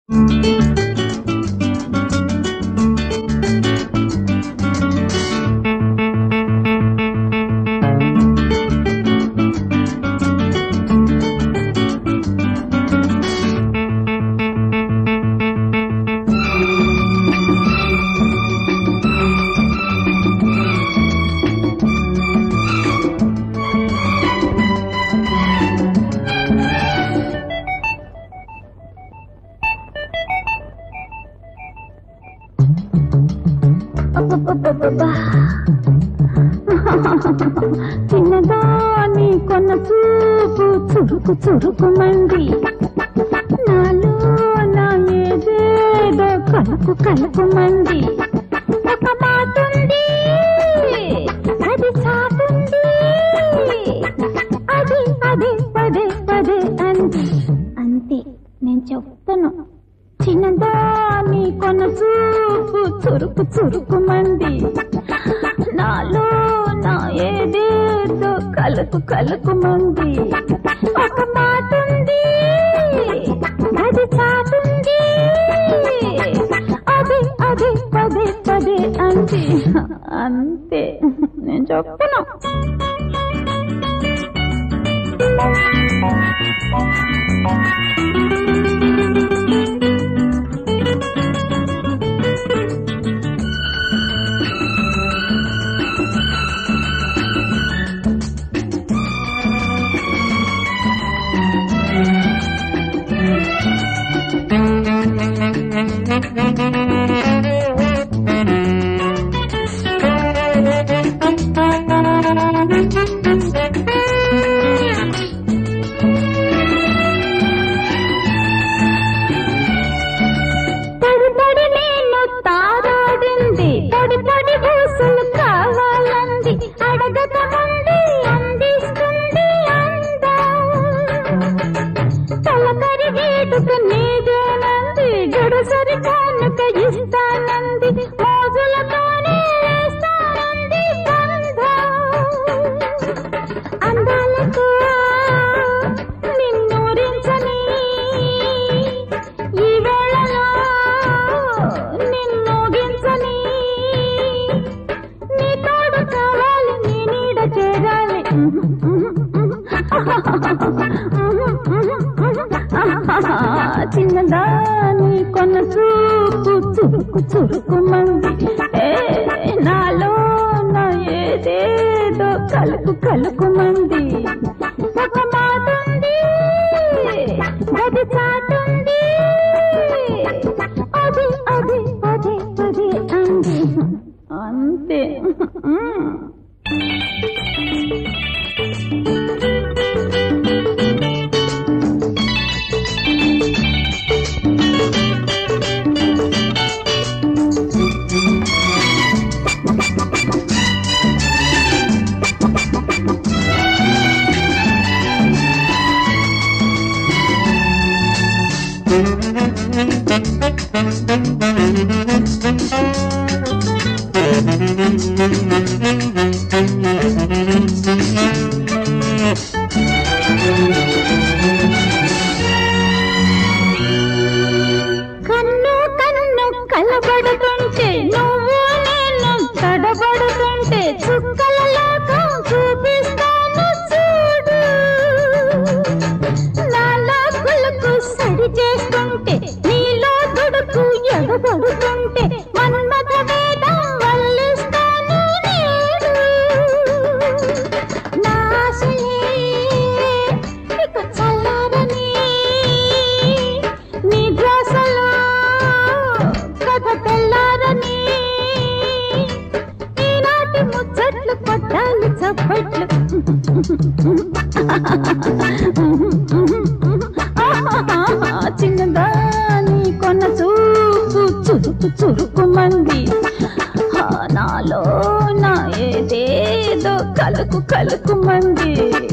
అబ్బబ్బబ్బబ్బా. చిన్నదాని కొన్న చూపు చురుకు చురుకుమంది నాలో నా ఏదేదో కలుపు కలుపుమంది ఒక మాటుంది అది చాటుంది అది అది పదే పదే అంది అంతే నేను చెప్తాను చిన్నదాని కొన చూపు చురుకు చురుకుమంది నాలో నా ఏదేదో కలుకు కలుకుమంది ఒక మాటుంది అది చాటుంది అది అది పదే పదే అంది అంతే నేను చెప్తాను తడి తడి నేను తారాడింది తడి తడి బూసులు కావాలంది అడగక ముందే అందిస్తుంది అందం తలకరి వేడుక నీదేనంది గడుసరి కానుక ఇస్తానంది మోజులతోనే వేస్తానంది బంధం అందాలతో నిన్నూరించని ఈ వేళలో నిన్నోగించని నీ తోడు కావాలి నీ నీడ చేరాలి చిన్నదాని కొన్న చూపు చురుకు చురుకుమంది ఏ నాలో నా ఏదేదో కలుపు కలుకుమంది ఒక మాటుంది అది చాటుంది అది అది పదే పదే అంది అంతే కన్ను కన్ను కలబడుతుంటే నువ్వు నేను తడబడుతుంటే చుక్కల లోకం చూపిస్తాను చూడు నాలో కులుకు సరి చేస్తుంటే నీలో దుడుకు ఎగబడుతుంటే మన్మథ వేదం వల్లిస్తాను నేడు నా ఆశలే ఇక చల్లారని నీ ధ్యాసలో కథ తెల్లారని ఈనాటి ముచ్చట్లు కొట్టాలి చప్పట్లు చిన్నదాని కొన్న చూపు చురుకు చురుకు మంది నాలో నా ఏదేదో కలుకు కలుకు మంది